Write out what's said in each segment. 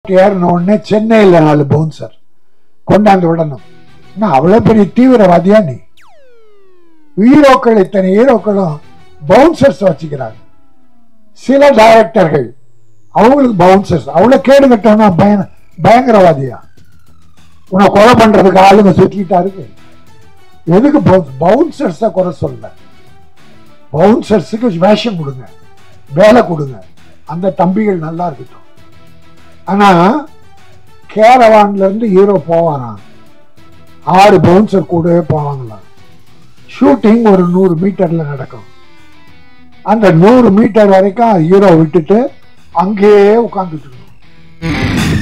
lift ஏறின உடனே சென்னையில் நாலு பவுன்சர் கொண்டாந்து விடணும் என்ன அவ்வளோ பெரிய தீவிரவாதியா நீ ஹீரோக்கள் இத்தனை ஹீரோக்களும் பவுன்சர்ஸ் வச்சுக்கிறாங்க சில டைரக்டர்கள் அவங்களுக்கு பவுன்சர்ஸ் அவ்வளோ கேடு கட்டவனா பய பயங்கரவாதியா உன்னை கொலை பண்றதுக்கு ஆளுங்க சுற்றிட்டா இருக்கு எதுக்கு பவுன்சர்ஸை குறை சொல்ல பவுன்சர்ஸுக்கு வேஷம் கொடுங்க வேலை கொடுங்க அந்த தம்பிகள் நல்லா இருக்கட்டும் ஆனா கேரவான்ல இருந்து ஹீரோ போவாராம் ஆறு பவுன்சர் கூடவே போவாங்களாம் ஷூட்டிங் ஒரு நூறு மீட்டர்ல நடக்கும் அந்த நூறு மீட்டர் வரைக்கும் ஹீரோ விட்டுட்டு அங்கேயே உட்காந்துட்டு இருக்கணும்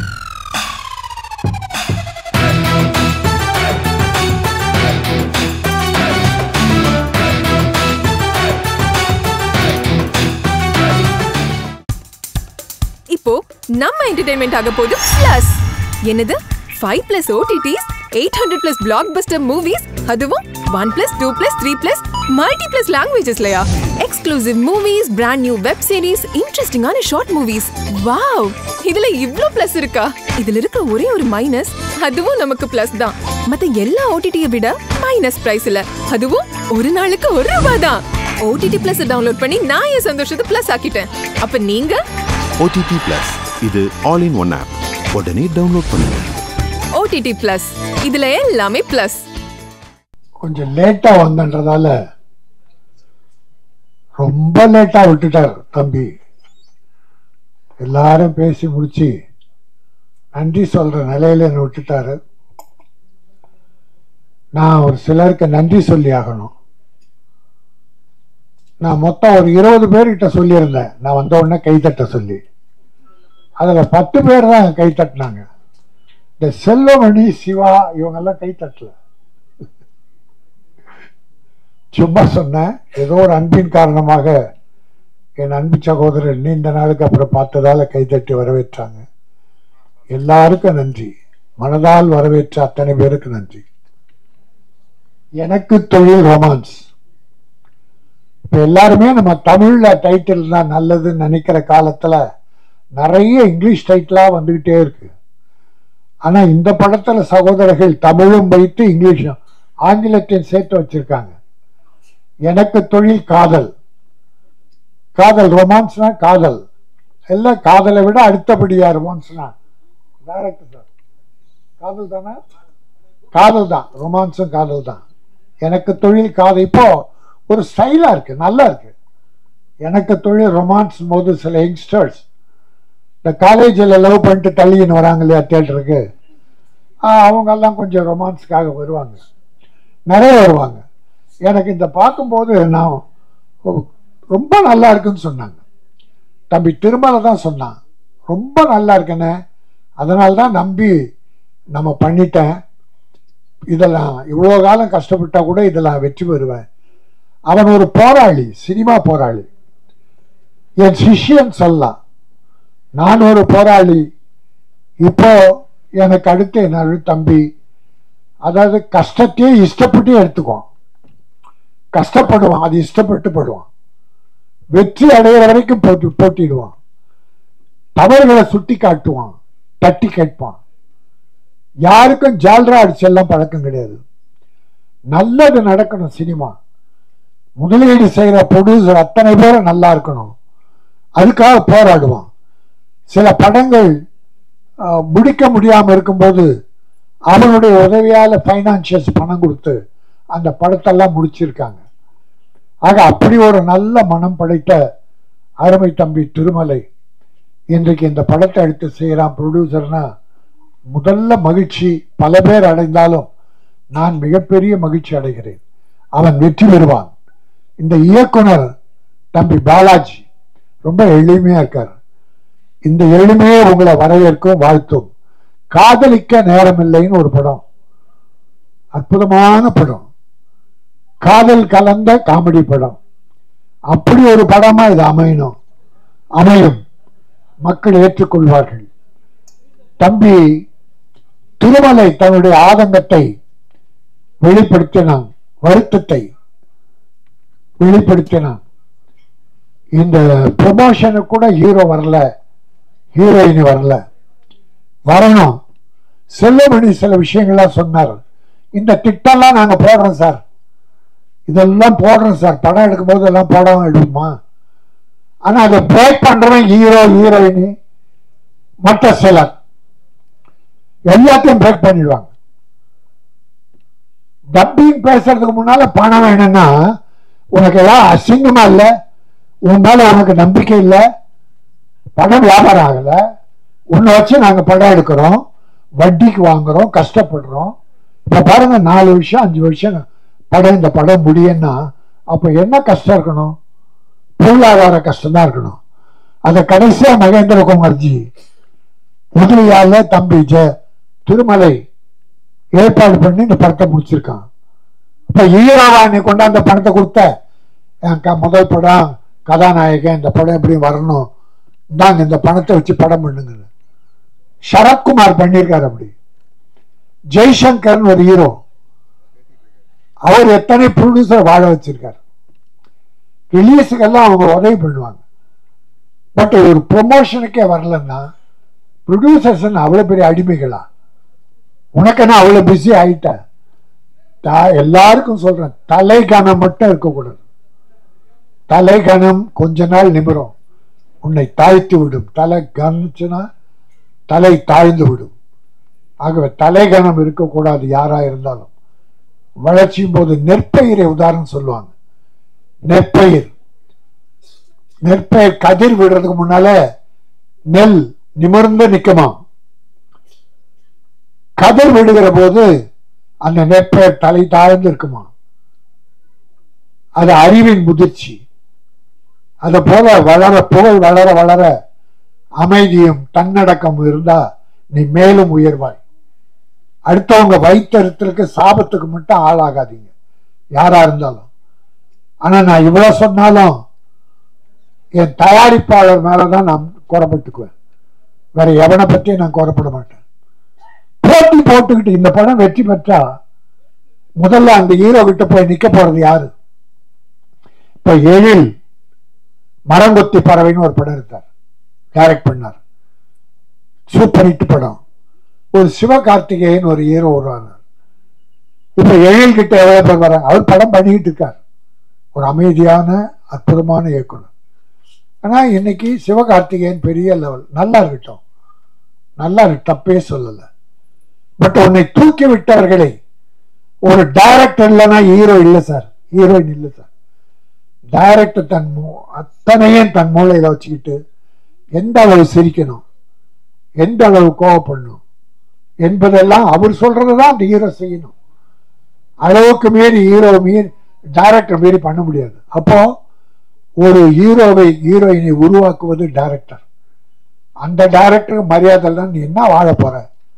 இப்போ நம்ம என்டர்டைன்மெண்ட் ஆக போகுது பிளஸ் என்னது five plus OTTs eight hundred plus blockbuster movies அதுவும் one plus two plus three plus multi plus லாங்குவேஜஸ்லயா exclusive movies brand new web series இன்ட்ரெஸ்டிங்கான ஷார்ட் மூவிஸ் வாவ் இதுல இவ்ளோ பிளஸ் இருக்கா இதுல இருக்க ஒரே ஒரு மைனஸ் அதுவும் நமக்கு பிளஸ் தான் மத்த எல்லா ஓடிடியை விட மைனஸ் பிரைஸ்ல அதுவும் ஒரு நாளுக்கு ஒரு ரூபாய் தான் ஓடிடி பிளஸ் டவுன்லோட் பண்ணி நான் என் சந்தோஷத்தை பிளஸ் ஆக்கிட்டேன் அப்ப நீங்க ஓடிடி பிளஸ் இது ஆல் இன் ஒன் ஆப் உடனே டவுன்லோட் பண்ணுங்க ஓடிடி பிளஸ் இதுல எல்லாமே பிளஸ் கொஞ்சம் லேட்டா வந்தன்றதால ரொம்ப லேட்டா விட்டுட்டார் தம்பி எல்லாரும் பேசி முடிச்சு நன்றி சொல்ற நிலையில என்னை விட்டுட்டாரு நான் ஒரு சிலருக்கு நன்றி சொல்லி ஆகணும் நான் மொத்தம் ஒரு இருபது பேர்கிட்ட சொல்லியிருந்தேன் நான் வந்த உடனே கைத்தட்ட சொல்லி அதுல பத்து பேர் தான் கை தட்டினாங்க இந்த செல்வமணி சிவா இவங்கெல்லாம் கை தட்டல சும்மா சொன்னேன் ஏதோ ஒரு அன்பின் காரணமாக என் அன்பு சகோதரர் நீண்ட நாளுக்கு அப்புறம் பார்த்ததால கைதட்டி வரவேற்றாங்க எல்லாருக்கும் நன்றி மனதால் வரவேற்ற அத்தனை பேருக்கு நன்றி எனக்கு தொழில் ரொமான்ஸ் இப்ப எல்லாருமே நம்ம தமிழ்ல டைட்டில் தான் நல்லதுன்னு நினைக்கிற காலத்துல நிறைய இங்கிலீஷ் டைட்டிலா வந்துகிட்டே இருக்கு ஆனா இந்த படத்துல சகோதரர்கள் தமிழும் வைத்து இங்கிலீஷும் ஆங்கிலத்தையும் சேர்த்து வச்சிருக்காங்க எனக்கு தொழில் காதல் காதல் ரொமான்ஸ்னா காதல் எல்லாம் காதலை விட அடுத்தபடியா ரொமான்ஸ்னா டைரக்டர் சார் காதல் தானே காதல் தான் ரொமான்ஸும் காதல் தான் எனக்கு தொழில் காதல் இப்போ ஒரு ஸ்டைலா இருக்கு நல்லா இருக்கு எனக்கு தொழில் ரொமான்ஸ் போது சில யங்ஸ்டர்ஸ் இந்த காலேஜில் லவ் பண்ணிட்டு தள்ளின்னு வராங்க இல்லையா தேட்டருக்கு அவங்க எல்லாம் கொஞ்சம் ரொமான்ஸ்க்காக வருவாங்க நிறைய வருவாங்க எனக்கு இந்த பார்க்கும்போது நான் ஓ, ரொம்ப நல்லா இருக்குன்னு சொன்னாங்க தம்பி திருமலை தான் சொன்னான் ரொம்ப நல்லா இருக்குன்னு அதனால தான் நம்பி நம்ம பண்ணிட்டேன் இதெல்லாம் இவ்வளோ காலம் கஷ்டப்பட்டா கூட இதெல்லாம் வெற்றி பெறுவேன் அவன் ஒரு போராளி சினிமா போராளி என் சிஷ்யன் சொல்லலாம் நான் ஒரு போராளி இப்போ எனக்கு அடுத்து என்னோட தம்பி அதாவது கஷ்டத்தையே இஷ்டப்பட்டு எடுத்துக்குவான் கஷ்டப்படுவான் அது இஷ்டப்பட்டு படுவான் வெற்றி அடைகிற வரைக்கும் போட்டி போட்டிடுவான் தவறுகளை சுட்டி காட்டுவான் தட்டி கேட்பான் யாருக்கும் ஜால்ரா அடிச்செல்லாம் பழக்கம் கிடையாது நல்லது நடக்கணும் சினிமா முதலீடு செய்யற ப்ரொடியூசர் அத்தனை பேரும் நல்லா இருக்கணும் அதுக்காக போராடுவான் சில படங்கள் அஹ், முடிக்க முடியாம இருக்கும்போது அவனுடைய உதவியால ஃபைனான்சியல்ஸ் பணம் கொடுத்து அந்த படத்தெல்லாம் முடிச்சிருக்காங்க ஆக அப்படி ஒரு நல்ல மனம் படைத்த அருமை தம்பி திருமலை இன்றைக்கு இந்த படத்தை எடுத்து செய்கிறான் ப்ரொடியூசர்னா முதல்ல மகிழ்ச்சி பல பேர் அடைந்தாலும் நான் மிகப்பெரிய மகிழ்ச்சி அடைகிறேன் அவன் வெற்றி பெறுவான் இந்த இயக்குனர் தம்பி பாலாஜி ரொம்ப எளிமையா இருக்கார் இந்த எளிமையே உங்களை வரவேற்கும் வாழ்த்தும் காதலிக்க நேரமில்லைன்னு ஒரு படம் அற்புதமான படம் காதல் கலந்த காமெடி படம் அப்படி ஒரு படமா இது அமையணும் அமையும் மக்கள் ஏற்றுக்கொள்வார்கள் தம்பி திருமலை தன்னுடைய ஆதங்கத்தை வெளிப்படுத்தினான் வருத்தத்தை வெளிப்படுத்தினான் இந்த ப்ரொமோஷனுக்கு கூட ஹீரோ வரல ஹீரோயின் வரல வரணும் செல்வமணி சில விஷயங்கள்லாம் சொன்னார் இந்த திட்டம்லாம் நாங்க போடுறோம் சார் இதெல்லாம் போடுறோம் சார் படம் எடுக்கும்போது எல்லாம் படம் எடுக்குமா ஆனா அதை பிரேக் பண்றவன் ஹீரோ ஹீரோயினி மற்ற சிலர் எல்லாத்தையும் பிரேக் பண்ணிடுவாங்க டப்பிங் பேசுறதுக்கு முன்னால பணம் வேணும்னா உனக்கு எல்லாம் அசிங்கமா இல்ல உன் மேல உனக்கு நம்பிக்கை இல்லை படம் வியாபாரம் ஆகல உன்னை வச்சு நாங்க படம் எடுக்கிறோம் வட்டிக்கு வாங்குறோம் கஷ்டப்படுறோம் இப்ப பாருங்க நாலு வருஷம் அஞ்சு வருஷம் படம் இந்த படம் முடியும்னா அப்ப என்ன கஷ்டம் இருக்கணும் பொருளாதார கஷ்டம் தான் இருக்கணும் அதை கடைசியா மகேந்திர குமார்ஜி உதவியால தம்பி ஜெ திருமலை ஏற்பாடு பண்ணி இந்த படத்தை முடிச்சிருக்கான் இப்ப ஈரோவா நீ கொண்டாந்த பணத்தை கொடுத்த என் க- முதல் படம் கதாநாயகன் இந்த படம் எப்படி வரணும் இந்தாங்க இந்த பணத்தை வச்சு படம் பண்ணுங்க சரத்குமார் பண்ணியிருக்காரு அப்படி ஜெய்சங்கர்னு ஒரு ஹீரோ அவர் எத்தனை ப்ரொடியூசர் வாழ வச்சிருக்காரு ரிலீஸுக்கெல்லாம் அவங்க உதவி பண்ணுவாங்க பட் ஒரு ப்ரொமோஷனுக்கே வரலன்னா ப்ரொடியூசர்ஸ் அவ்வளோ பெரிய அடிமைகளா உனக்கு என்ன அவ்வளோ பிஸி ஆயிட்ட தா- எல்லாருக்கும் சொல்றேன் தலை கணம் மட்டும் இருக்கக்கூடாது தலை கணம் கொஞ்ச நாள் நிமிரும் உன்னை தாழ்த்தி விடும் தலை கணிச்சுன்னா தலை தாழ்ந்து விடும் ஆகவே தலைகணம் இருக்கக்கூடாது யாரா இருந்தாலும் வளர்ச்சியும் போது நெற்பயிரை உதாரணம் சொல்லுவாங்க நெற்பயிர் நெற்பயிர் கதிர் விடுறதுக்கு முன்னால நெல் நிமிர்ந்து நிக்குமா கதிர் விடுகிற போது அந்த நெற்பயிர் தலை தாழ்ந்து இருக்குமா அது அறிவின் முதிர்ச்சி அது போல வளர புகழ் வளர வளர அமைதியும் தன்னடக்கமும் இருந்தா நீ மேலும் உயர்வாய் அடுத்தவங்க வைத்தறித்தலுக்கு சாபத்துக்கு மட்டும் ஆளாகாதீங்க யாரா இருந்தாலும் ஆனா நான் இவ்வளவு சொன்னாலும் என் தயாரிப்பாளர் மேலதான் நான் குறப்பட்டுக்குவேன் வேற எவனை பத்தியும் நான் குறப்பட மாட்டேன் போட்டி போட்டுக்கிட்டு இந்த படம் வெற்றி பெற்றா முதல்ல அந்த ஹீரோ கிட்ட போய் நிக்க போறது யாரு இப்ப எழில் மரங்கொத்தி பறவைன்னு ஒரு படம் எடுத்தார் டைரக்ட் பண்ணார் சூப்பர் ஹிட் படம் ஒரு சிவகார்த்திகேயன் ஒரு ஹீரோ வருவாங்க இப்ப எழில் கிட்ட எவ்வளவு பேர் வராங்க அவர் படம் பண்ணிக்கிட்டு இருக்கார் ஒரு அமைதியான அற்புதமான இயக்குனர் ஆனா இன்னைக்கு சிவகார்த்திகேயன் பெரிய லெவல் நல்லா இருக்கட்டும் நல்லா இருக்கு தப்பே சொல்லல பட் உன்னை தூக்கி விட்டவர்களை ஒரு டைரக்டர் இல்லைன்னா ஹீரோ இல்லை சார் ஹீரோயின் இல்லை சார் டைரக்டர் தன் மூ- அத்தனையும் தன் மூளையில வச்சுக்கிட்டு எந்த அளவு சிரிக்கணும் எந்த அளவு கோவப்படணும் என்பதெல்லாம் அவர் சொல்றதுதான் அந்த ஹீரோ செய்யணும் அளவுக்கு மீறி ஹீரோ மீறி டைரக்டர் மீறி பண்ண முடியாது அப்போ ஒரு ஹீரோவை ஹீரோயினை உருவாக்குவது டைரக்டர் அந்த டைரக்டருக்கு மரியாதை இல்லைன்னா நீ என்ன வாழ போற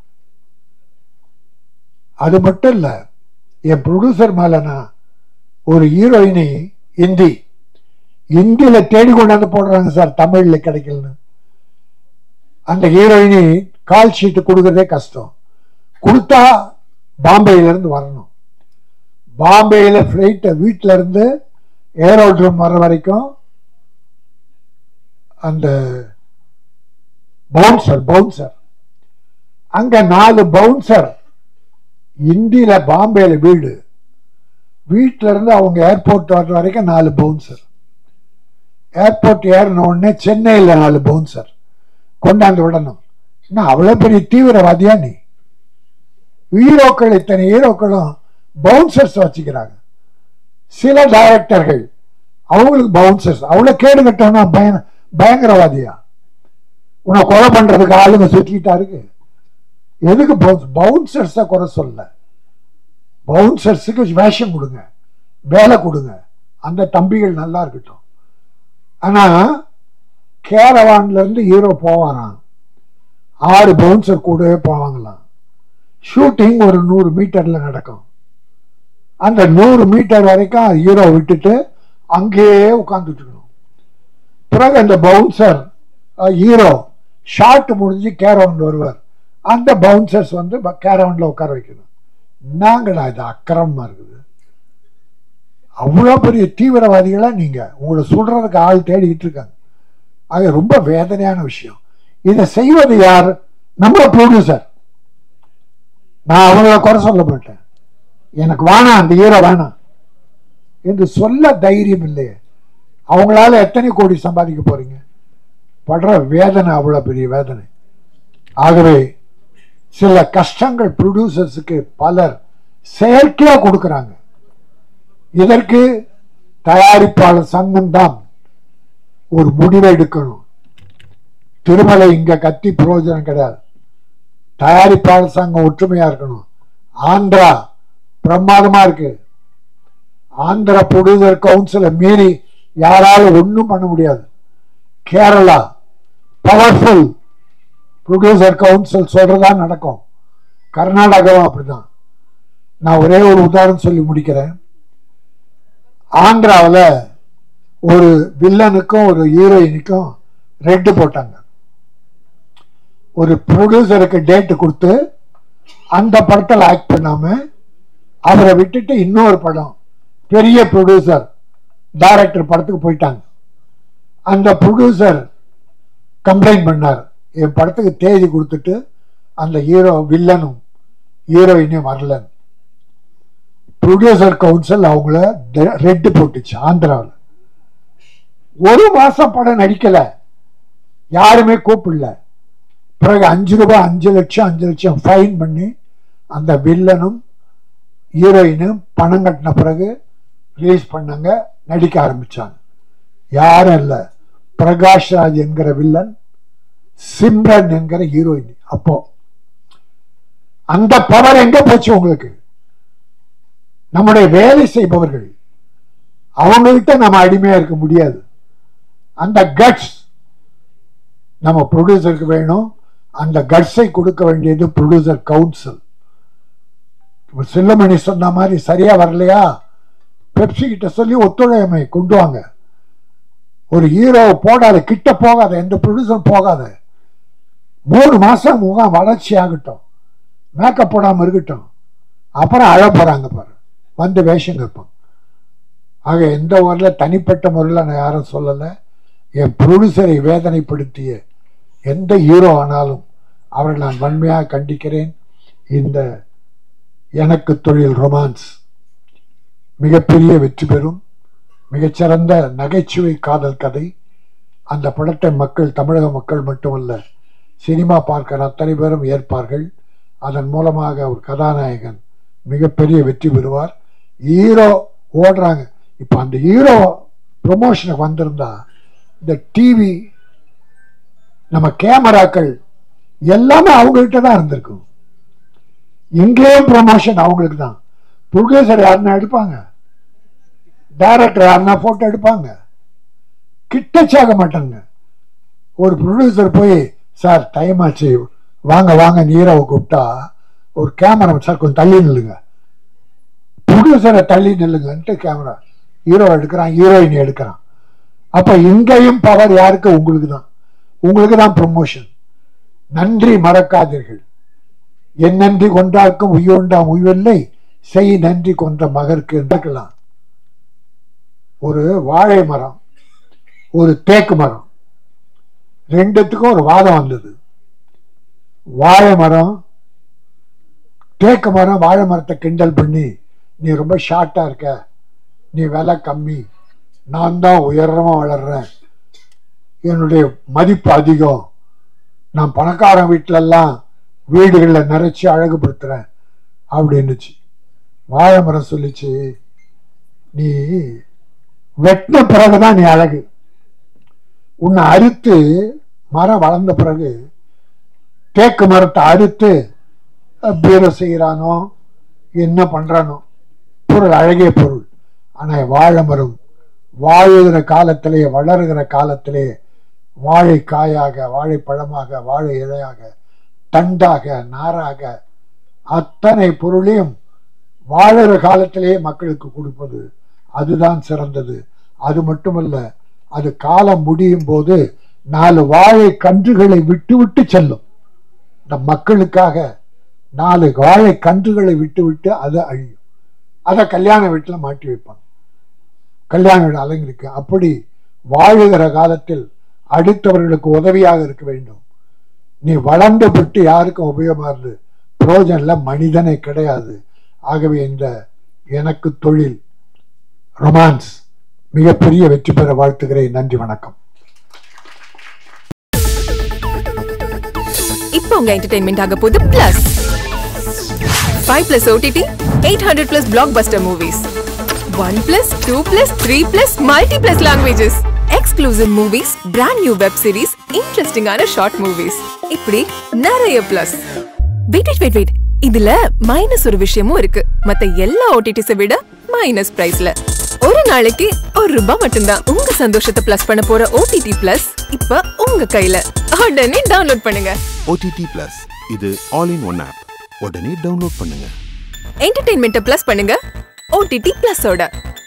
அது மட்டும் இல்ல என் ப்ரொடியூசர் மேலனா ஒரு ஹீரோயினை ஹிந்தி ஹிந்தியில தேடி கொண்டாந்து போடுறாங்க சார் தமிழ்ல கிடைக்கலன்னு அந்த ஹீரோயினி கால் ஷீட் கொடுக்கறதே கஷ்டம் கொடுத்தா பாம்பேல இருந்து வரணும் பாம்பேல ஃப்ளைட்டை வீட்டில இருந்து ஏரோட்ரம் வர வரைக்கும் அந்த பவுன்சர் பவுன்சர் அங்க நாலு பவுன்சர் இந்தியில பாம்பேல வீடு வீட்ல இருந்து அவங்க ஏர்போர்ட் வர்ற வரைக்கும் நாலு பவுன்சர் ஏர்போர்ட் ஏறின உடனே சென்னையில நாலு பவுன்சர் கொண்டாந்து விடணும் என்ன அவ்வளவு பெரிய தீவிரவாதியா நீ ஹீரோக்கள் இத்தனை ஹீரோக்களும் பவுன்சர்ஸ் வச்சுக்கிறாங்க சில டைரக்டர்கள் அவங்களுக்கு பவுன்சர்ஸ் அவ்வளவு கேடு கட்டவனா பய பயங்கரவாதியா உன்னை கொலை பண்றதுக்கு ஆளுங்க சுத்திட்டா இருக்கு எதுக்கு பவுன்சர்ஸ குறை சொல்ல பவுன்சர்ஸுக்கு வேஷம் கொடுங்க வேலை கொடுங்க அந்த தம்பிகள் நல்லா இருக்கட்டும் ஆனா கேரவான்ல இருந்து ஹீரோ போவாராம் ஆறு பவுன்சர் கூடவே போவாங்களாம் ஷூட்டிங் ஒரு நூறு மீட்டர்ல நடக்கும் அந்த நூறு மீட்டர் வரைக்கும் ஹீரோ விட்டுட்டு அங்கேயே உட்கார்ந்துட்டு இருக்கணும் பிறகு அந்த பவுன்சர் ஹீரோ ஷார்ட் முடிஞ்சு கேரவுண்ட் வருவார் அந்த பவுன்சர்ஸ் வந்து கேரவுண்ட்ல உட்கார வைக்கணும் என்னங்கடா இது அக்கிரமமா இருக்குது அவ்வளோ பெரிய தீவிரவாதிகளா நீங்க உங்களை சொல்றதுக்கு ஆள் தேடிக்கிட்டு இருக்காங்க அது ரொம்ப வேதனையான விஷயம் இதை செய்வது யார் நம்ம ப்ரொடியூசர் நான் அவங்கள குறை சொல்ல மாட்டேன் எனக்கு வேணாம் அந்த ஹீரோ வேணாம் என்று சொல்ல தைரியம் இல்லையே அவங்களால எத்தனை கோடி சம்பாதிக்க போறீங்க படுற வேதனை அவ்வளவு பெரிய வேதனை ஆகவே சில கஷ்டங்கள் ப்ரொடியூசர்ஸுக்கு பலர் செயற்கையா கொடுக்கறாங்க இதற்கு தயாரிப்பாளர் சங்கம் தான் ஒரு முடிவை எடுக்கணும் திருமலை இங்க கத்தி பிரயோஜனம் கிடையாது தயாரிப்பாளர் சங்கம் ஒற்றுமையா இருக்கணும் ஆந்திரா பிரமாதமா இருக்கு ஆந்திரா ப்ரொடியூசர் கவுன்சிலை மீறி யாராலும் ஒன்றும் பண்ண முடியாது கேரளா பவர்ஃபுல் ப்ரொடியூசர் கவுன்சில் சொல்றதா நடக்கும் கர்நாடகாவும் அப்படிதான் நான் ஒரே ஒரு உதாரணம் சொல்லி முடிக்கிறேன் ஆந்திராவில் ஒரு வில்லனுக்கும் ஒரு ஹீரோயினுக்கும் ரெட்டு போட்டாங்க ஒரு ப்ரொடியூசருக்கு டேட்டு கொடுத்து அந்த படத்தில் ஆக்ட் பண்ணாம அவரை விட்டுட்டு இன்னொரு படம் பெரிய ப்ரொடியூசர் டைரக்டர் படத்துக்கு போயிட்டாங்க அந்த ப்ரொடியூசர் கம்ப்ளைண்ட் பண்ணார் என் படத்துக்கு தேதி கொடுத்துட்டு அந்த ஹீரோ வில்லனும் ஹீரோயினும் வரலன்னு ப்ரொடியூசர் கவுன்சில் அவங்கள ரெட்டு போட்டுச்சு ஆந்திராவில் ஒரு மாசம் படம் நடிக்கல யாருமே கூப்பிடல பிறகு அஞ்சு ரூபாய் அஞ்சு லட்சம் அஞ்சு லட்சம் ஃபைன் பண்ணி அந்த வில்லனும் ஹீரோயினும் பணம் கட்டின பிறகு ரிலீஸ் பண்ணாங்க நடிக்க ஆரம்பிச்சாங்க யாரும் இல்லை பிரகாஷ் ராஜ் என்கிற வில்லன் சிம்ரன் என்கிற ஹீரோயின் அப்போ அந்த பவர் எங்க போச்சு உங்களுக்கு நம்முடைய வேலை செய்பவர்கள் அவங்கள்ட்ட நம்ம அடிமையா இருக்க முடியாது அந்த கட்ஸ் நம்ம ப்ரொடியூசருக்கு வேணும் அந்த கட்ஸை கொடுக்க வேண்டியது ப்ரொடியூசர் கவுன்சில் செல்லமணி சொன்ன மாதிரி சரியா வரலையா பெப்சி கிட்ட சொல்லி ஒத்துழைமை கொண்டு வாங்க ஒரு ஹீரோ போடாத கிட்ட போகாத எந்த ப்ரொடியூசரும் போகாத மூணு மாசம் முகம் வளர்ச்சி ஆகட்டும் மேக்கப் போடாம இருக்கட்டும் அப்புறம் அழ போறாங்க பாரு வந்து வேஷம் கேட்பாங்க ஆக எந்த ஊரில் தனிப்பட்ட முறையில் நான் யாரும் சொல்லலை என் ப்ரொடியூசரை வேதனைப்படுத்திய எந்த ஹீரோ ஆனாலும் அவரை நான் வன்மையாக கண்டிக்கிறேன் இந்த எனக்கு தொழில் ரொமான்ஸ் மிகப்பெரிய வெற்றி பெறும் மிகச்சிறந்த நகைச்சுவை காதல் கதை அந்த படத்தை மக்கள் தமிழக மக்கள் மட்டுமல்ல சினிமா பார்க்கிற அத்தனை பேரும் ஏற்பார்கள் அதன் மூலமாக ஒரு கதாநாயகன் மிகப்பெரிய வெற்றி பெறுவார் ஹீரோ ஓடுறாங்க இப்போ அந்த ஹீரோ ப்ரொமோஷனுக்கு வந்திருந்தா இந்த டிவி நம்ம கேமராக்கள் எல்லாமே அவங்ககிட்ட தான் இருந்திருக்கும் இங்கேயும் ப்ரொமோஷன் அவங்களுக்கு தான் ப்ரொடியூசர் யாருன்னா எடுப்பாங்க டைரக்டர் யாருன்னா போட்டோ எடுப்பாங்க கிட்டச்சாக மாட்டாங்க ஒரு ப்ரொடியூசர் போய் சார் டைம் ஆச்சு வாங்க வாங்க நீரவை கூப்பிட்டா ஒரு கேமரா சார் கொஞ்சம் தள்ளி நில்லுங்க ப்ரொடியூசரை தள்ளி நில்லுங்கன்ட்டு கேமரா ஹீரோ எடுக்கிறான் ஹீரோயின் எடுக்கிறான் அப்ப இங்கேயும் பவர் யாருக்கு உங்களுக்கு தான் உங்களுக்கு தான் ப்ரொமோஷன் நன்றி மறக்காதீர்கள் என் நன்றி கொண்டார்க்கும் உய்யொண்டாம் உய்வில்லை செய் நன்றி கொன்ற மகருக்கு இருக்கலாம் ஒரு வாழை மரம் ஒரு தேக்கு மரம் ரெண்டுத்துக்கும் ஒரு வாதம் வந்தது வாழை மரம் தேக்கு மரம் வாழை மரத்தை கிண்டல் பண்ணி நீ ரொம்ப ஷார்ட்டா இருக்க நீ விலை கம்மி நான் தான் உயரமா வளர்றேன் என்னுடைய மதிப்பு அதிகம் நான் பணக்காரன் வீட்டிலெல்லாம் வீடுகளில் நிறைச்சி அழகுபடுத்துறேன் அப்படின்னுச்சு வாழை மரம் சொல்லிச்சு நீ வெட்டின பிறகுதான் நீ அழகு உன்னை அறுத்து மரம் வளர்ந்த பிறகு தேக்கு மரத்தை அறுத்து பீரோ செய்கிறானோ என்ன பண்றானோ பொருள் அழகிய பொருள் ஆனா வாழை மரம் வாழுகிற காலத்திலே வளருகிற காலத்திலே வாழை காயாக வாழைப்பழமாக வாழை இலையாக தண்டாக நாராக அத்தனை பொருளையும் வாழுகிற காலத்திலேயே மக்களுக்கு கொடுப்பது அதுதான் சிறந்தது அது மட்டுமல்ல அது காலம் முடியும் போது நாலு வாழை கன்றுகளை விட்டு விட்டு செல்லும் இந்த மக்களுக்காக நாலு வாழை கன்றுகளை விட்டு விட்டு அது அழியும் அதை கல்யாண வீட்டில் மாட்டி வைப்பாங்க கல்யாண வீடு அலங்கரிக்க அப்படி வாழுகிற காலத்தில் அடுத்தவர்களுக்கு உதவியாக இருக்க வேண்டும் நீ வளர்ந்து விட்டு யாருக்கும் உபயோகமாக இருந்து புரோஜனில் மனிதனே கிடையாது ஆகவே இந்த எனக்கு தொழில் ரொமான்ஸ் மிகப்பெரிய வெற்றி பெற வாழ்த்துகிறேன் நன்றி வணக்கம் இப்போ உங்க என்டர்டைன்மெண்ட் ஆக போகுது plus five plus OTT eight hundred plus blockbuster movies one plus two plus three plus multi plus languages exclusive movies brand new web series இன்ட்ரெஸ்டிங்கான ஷார்ட் மூவிஸ் இப்படி நிறைய பிளஸ் வெயிட் வெயிட் வெயிட் இதுல minus ஒரு விஷயமும் இருக்கு மத்த எல்லா ஓடிடிஸை விட மைனஸ் பிரைஸ்ல ஒரு நாளைக்கு ஒரு ரூபாய் மட்டும்தான் உங்க சந்தோஷத்தை பிளஸ் பண்ண போற ஓடிடி பிளஸ் இப்ப உங்க கையில உடனே டவுன்லோட் பண்ணுங்க ஓடிடி பிளஸ் இது ஆல் இன் ஒன் ஆப் உடனே டவுன்லோட் பண்ணுங்க என்டர்டைன்மெண்ட்டை ப்ளஸ் பண்ணுங்க ஓடிடி ப்ளஸோட